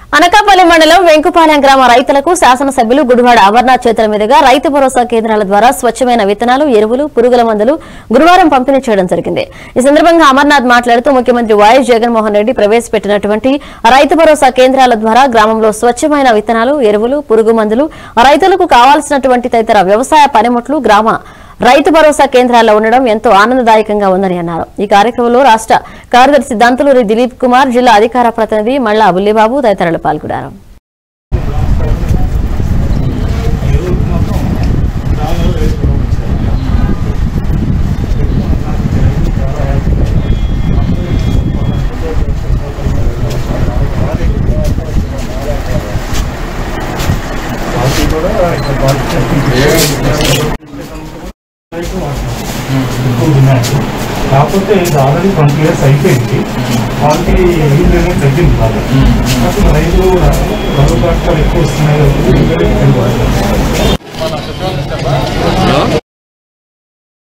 అనకాపల్లి మండలం వెంకుపాలెం గ్రామ రైతులకు శాసనసభ్యులు గుడివాడ అమర్నాథ్ చేతుల మీదుగా రైతు భరోసా కేంద్రాల ద్వారా స్వచ్ఛమైన విత్తనాలు ఎరువులు పురుగుల మందులు గురువారం పంపిణీ చేయడం జరిగింది ఈ సందర్భంగా అమర్నాథ్ మాట్లాడుతూ ముఖ్యమంత్రి వైఎస్ జగన్మోహన్ రెడ్డి ప్రవేశపెట్టినటువంటి రైతు భరోసా కేంద్రాల ద్వారా గ్రామంలో స్వచ్ఛమైన విత్తనాలు ఎరువులు పురుగు మందులు రైతులకు కావాల్సినటువంటి తదితర వ్యవసాయ పనిముట్లు గ్రామ రైతు భరోసా కేంద్రాల్లో ఉండడం ఎంతో ఆనందదాయకంగా ఉందని అన్నారు ఈ కార్యక్రమంలో రాష్ట్ర కార్యదర్శి దంతులూరి దిలీప్ కుమార్ జిల్లా అధికార ప్రతినిధి మల్లా బుల్లిబాబు తదితరులు పాల్గొన్నారు ఎక్కువ డిమాండ్ కాకపోతే ఇది ఆల్రెడీ ట్వంటీ ఇయర్స్ అయిపోయింది వాళ్ళకి యూజ్ అనేది తగ్గింది బాగా అసలు రైతులు రైతు ఎక్కువ వస్తున్నాయి కాబట్టి